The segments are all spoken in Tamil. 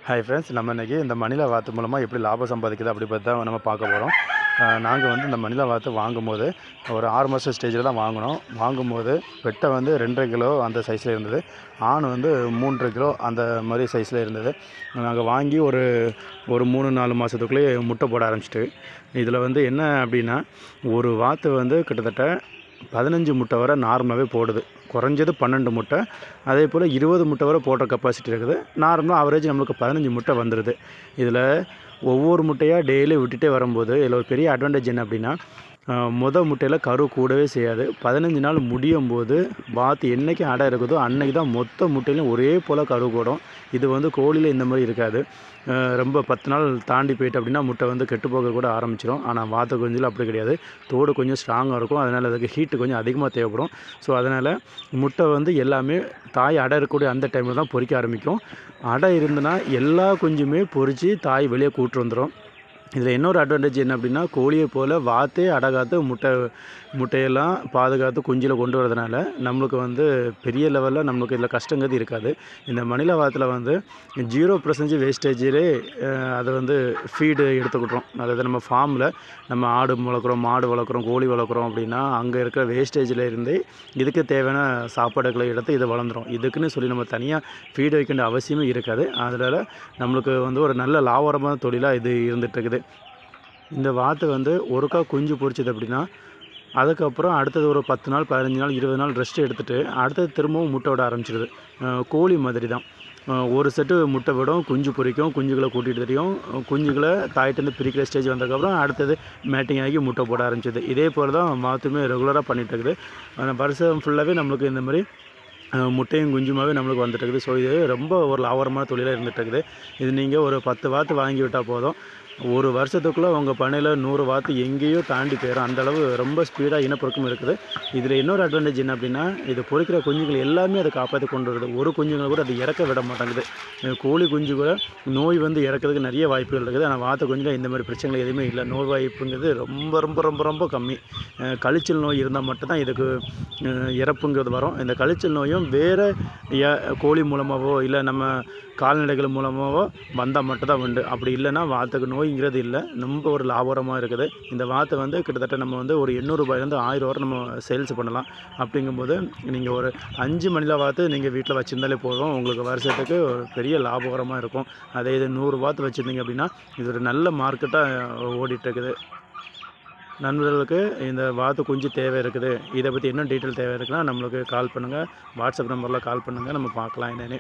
ஹாய் ஃப்ரெண்ட்ஸ் நம்ம இன்றைக்கி இந்த மணிலா வாத்து மூலமாக எப்படி லாபம் சம்பாதிக்குது அப்படி பற்றி தான் நம்ம பார்க்க போகிறோம் நாங்கள் வந்து இந்த மணிலா வாத்து வாங்கும்போது ஒரு ஆறு மாதம் ஸ்டேஜில் தான் வாங்கினோம் வாங்கும்போது வெட்டை வந்து ரெண்டரை கிலோ அந்த சைஸில் இருந்தது ஆண் வந்து மூன்றரை கிலோ அந்த மாதிரி சைஸில் இருந்தது நாங்கள் வாங்கி ஒரு ஒரு மூணு நாலு மாதத்துக்குள்ளேயே முட்டை போட ஆரம்பிச்சிட்டு இதில் வந்து என்ன அப்படின்னா ஒரு வாத்து வந்து கிட்டத்தட்ட பதினஞ்சு முட்டை வரை நார்மலாகவே போடுது குறைஞ்சது பன்னெண்டு முட்டை அதே போல் இருபது முட்டை வரை போடுற கெப்பாசிட்டி இருக்குது நார்மலாக ஆவரேஜ் நம்மளுக்கு பதினஞ்சு முட்டை வந்துடுது இதில் ஒவ்வொரு முட்டையாக டெய்லி விட்டுட்டே வரும்போது இதில் ஒரு பெரிய அட்வான்டேஜ் என்ன அப்படின்னா ஆஹ், முத முட்டையில் கரு கூடவே செய்யாது பதினஞ்சு நாள் முடியும் போது வாத்து என்றைக்கு அடை இருக்குதோ அன்னைக்கு தான் மொத்த முட்டையிலும் ஒரே போல் கரு கூடும் இது வந்து கோழியில் இந்த மாதிரி இருக்காது ஆஹ், ரொம்ப பத்து நாள் தாண்டி போயிட்டு அப்படின்னா முட்டை வந்து கெட்டு போக கூட ஆரம்பிச்சிடும் ஆனால் வாத்து குஞ்சில் அப்படி கிடையாது தோடு கொஞ்சம் ஸ்ட்ராங்காக இருக்கும் அதனால் அதுக்கு ஹீட்டு கொஞ்சம் அதிகமாக தேவைப்படும் ஸோ அதனால் முட்டை வந்து எல்லாமே தாய் அடை இருக்கக்கூடிய அந்த டைமில் தான் பொரிக்க ஆரம்பிக்கும் அடை இருந்துன்னா எல்லா குஞ்சுமே பொரித்து தாய் வெளியே கூட்டு வந்துடும் இதில் இன்னொரு அட்வான்டேஜ் என்ன அப்படின்னா கோழியை போல் வாத்தே அடகாத்து முட்டை முட்டையெல்லாம் பாதுகாத்து குஞ்சில் கொண்டு வரதுனால நம்மளுக்கு வந்து பெரிய லெவலில் நம்மளுக்கு இதில் கஷ்டங்கிறது இருக்காது இந்த மணில வாத்தில் வந்து ஜீரோ பர்சன்டேஜ் வேஸ்டேஜிலே அதை வந்து ஃபீடு எடுத்துக்கிட்டோம் அதாவது நம்ம ஃபார்மில் நம்ம ஆடு வளர்க்குறோம் மாடு வளர்க்குறோம் கோழி வளர்க்குறோம் அப்படின்னா அங்கே இருக்கிற வேஸ்டேஜில் இருந்தே இதுக்கு தேவையான சாப்பாடுகளை எடுத்து இது வளர்ந்துரும் இதுக்குன்னு சொல்லி நம்ம தனியாக ஃபீடு வைக்க வேண்டிய அவசியமே இருக்காது அதனால் நம்மளுக்கு வந்து ஒரு நல்ல லாபகரமான தொழிலாக இது இருந்துட்டு இருக்குது இந்த வாத்து வந்து ஒருக்கா குஞ்சு பொரிச்சது அப்படின்னா அதுக்கப்புறம் அடுத்தது ஒரு பத்து நாள் பதினஞ்சு நாள் இருபது நாள் ரெஸ்ட் எடுத்துகிட்டு அடுத்தது திரும்பவும் முட்டை விட ஆரம்பிச்சிடுது அஹ் கோழி மாதிரி தான் அஹ் ஒரு செட்டு முட்டை விடும் குஞ்சு பொரிக்கும் குஞ்சுகளை கூட்டிகிட்டு தெரியும் குஞ்சுகளை தாயிட்டேருந்து பிரிக்கிற ஸ்டேஜ் வந்ததுக்கப்புறம் அடுத்தது மேட்டிங் ஆகி முட்டை போட ஆரம்பிச்சது இதே போல் தான் வாத்துமே ரெகுலராக பண்ணிகிட்டு இருக்குது ஆனால் வருஷம் ஃபுல்லாகவே நம்மளுக்கு இந்த மாதிரி அஹ் முட்டையும் குஞ்சுமாகவே நம்மளுக்கு வந்துட்டு இருக்குது ஸோ இது ரொம்ப ஒரு லாபகரமான தொழிலாக இருந்துட்டு இருக்குது இது நீங்கள் ஒரு பத்து வாத்து வாங்கி விட்டால் போதும் ஒரு வருஷத்துக்குள்ளே உங்கள் பண்ணையில் நூறு வாத்து எங்கேயோ தாண்டி போயிடும் அந்த அளவு ரொம்ப ஸ்பீடாக இனப்பெருக்கம் இருக்குது இதில் இன்னொரு அட்வான்டேஜ் என்ன அப்படின்னா இது பொறிக்கிற குஞ்சுகள் எல்லாமே அதை காப்பாற்றி கொண்டு வருது ஒரு குஞ்சுங்களை கூட அது இறக்க விட மாட்டேங்குது அஹ் கோழி குஞ்சு கூட நோய் வந்து இறக்கிறதுக்கு நிறைய வாய்ப்புகள் இருக்குது ஆனால் வாத்து குஞ்சுல இந்த மாதிரி பிரச்சனைகள் எதுவுமே இல்லை நோய் வாய்ப்புங்கிறது ரொம்ப ரொம்ப ரொம்ப ரொம்ப கம்மி அஹ் கழிச்சல் நோய் இருந்தால் மட்டும்தான் இதுக்கு அஹ் இறப்புங்கிறது வரும் இந்த கழிச்சல் நோயும் வேறு கோழி மூலமாகவோ இல்லை நம்ம கால்நடைகள் மூலமாகவோ வந்தால் மட்டும்தான் உண்டு அப்படி இல்லைன்னா வாத்துக்கு நோய்ங்கிறது இல்லை ரொம்ப ஒரு லாபகரமாக இருக்குது இந்த வாத்தை வந்து கிட்டத்தட்ட நம்ம வந்து ஒரு எண்ணூறுபாயிலேருந்து ஆயிரம் வரை நம்ம சேல்ஸ் பண்ணலாம் அப்படிங்கும்போது நீங்கள் ஒரு அஞ்சு மணில வாத்து நீங்கள் வீட்டில் வச்சுருந்தாலே போதும் உங்களுக்கு வருஷத்துக்கு ஒரு பெரிய லாபகரமாக இருக்கும் அதே இது நூறு வாத்து வச்சுருந்தீங்க அப்படின்னா இது ஒரு நல்ல மார்க்கெட்டாக ஓடிட்டு இருக்குது நண்பர்களுக்கு இந்த வாத்து குஞ்சு தேவை இருக்குது இதை பற்றி என்ன டீட்டெயில் தேவை இருக்குன்னா நம்மளுக்கு கால் பண்ணுங்கள் வாட்ஸ்அப் நம்பரில் கால் பண்ணுங்கள் நம்ம பார்க்கலாம் என்னென்னு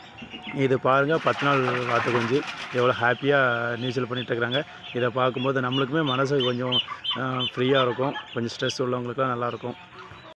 இது பாருங்கள் பத்து நாள் வாத்து குஞ்சு எவ்வளோ ஹாப்பியாக நீச்சல் பண்ணிட்டு இருக்கிறாங்க இதை பார்க்கும்போது நம்மளுக்குமே மனசு கொஞ்சம் ஃப்ரீயாக இருக்கும் கொஞ்சம் ஸ்ட்ரெஸ் உள்ளவங்களுக்குலாம் நல்லாயிருக்கும்